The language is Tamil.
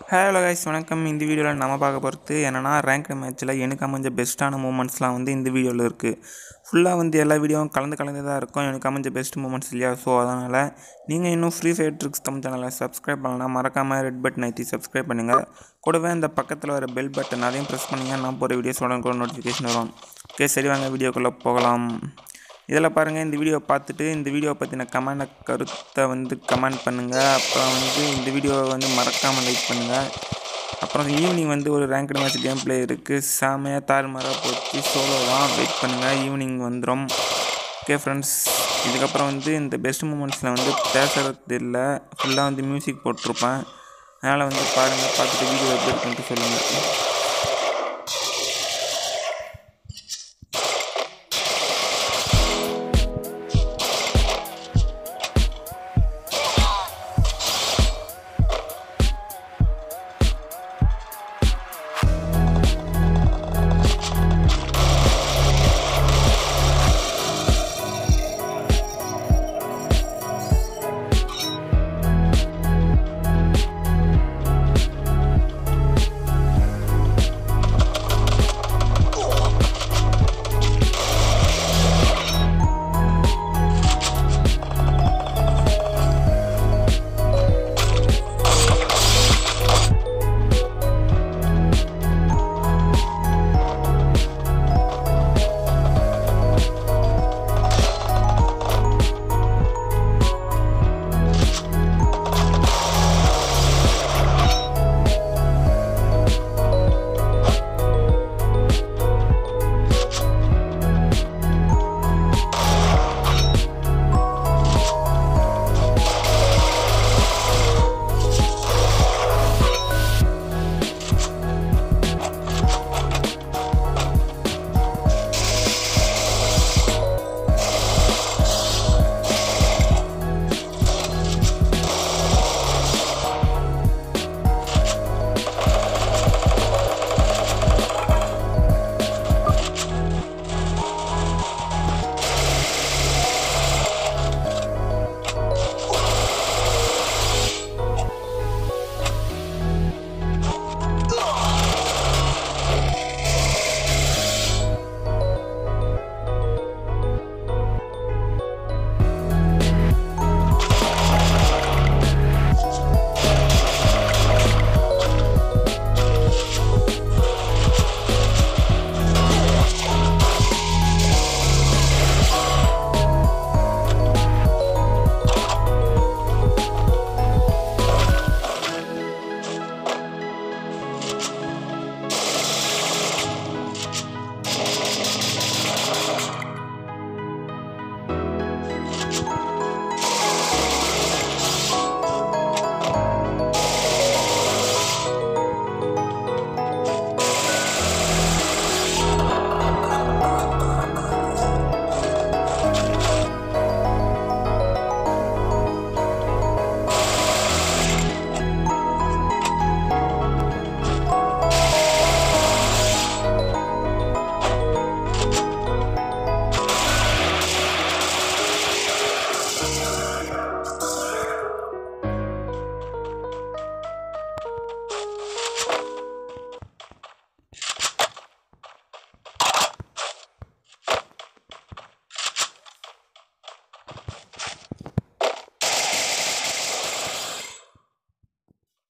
ஹலோ கைஸ் வணக்கம் இந்த வீடியோவில் நம்ம பார்க்க போகிறது என்னென்னா ரேங்க் மேட்ச்சில் எனக்கு அமைஞ்ச பெஸ்ட்டான மூமெண்ட்ஸ்லாம் வந்து இந்த வீடியோவில் இருக்குது ஃபுல்லாக வந்து எல்லா வீடியோவும் கலந்து கலந்து தான் இருக்கும் எனக்கு அமைஞ்ச பெஸ்ட் மூமெண்ட்ஸ் இல்லையா ஸோ அதனால் நீங்கள் இன்னும் ஃப்ரீ ஃபயர் ட்ரிக்ஸ் தமிழ் சேனலை சப்ஸ்கிரைப் பண்ணலாம் மறக்காமல் ரெட் பட்டன் ஐத்தி சப்ஸ்கிரைப் பண்ணுங்கள் கூடவே அந்த பக்கத்தில் வர பெல் பட்டன் அதையும் ப்ரெஸ் பண்ணிங்க நான் போகிற வீடியோஸ் உடனே நோட்டிஃபிகேஷன் வரும் ஓகே சரி வாங்க வீடியோக்குள்ளே போகலாம் இதில் பாருங்கள் இந்த வீடியோவை பார்த்துட்டு இந்த வீடியோவை பற்றின கமெண்ட் கருத்தை வந்து கமெண்ட் பண்ணுங்கள் அப்புறம் வந்து இந்த வீடியோவை வந்து மறக்காமல் லைக் பண்ணுங்கள் அப்புறம் ஈவினிங் வந்து ஒரு ரேங்க்டு மேட்ச் கேம் பிளே இருக்குது செமையாக தாறுமாறாக போச்சு சோலோ தான் வெயிட் பண்ணுங்கள் ஈவினிங் வந்துடும் ஓகே ஃப்ரெண்ட்ஸ் இதுக்கப்புறம் வந்து இந்த பெஸ்ட் மூமெண்ட்ஸில் வந்து பேசுகிறது இல்லை ஃபுல்லாக வந்து மியூசிக் போட்டிருப்பேன் அதனால் வந்து பாருங்கள் பார்த்துட்டு வீடியோ எப்படி இருக்குன்ட்டு சொல்லுங்கள்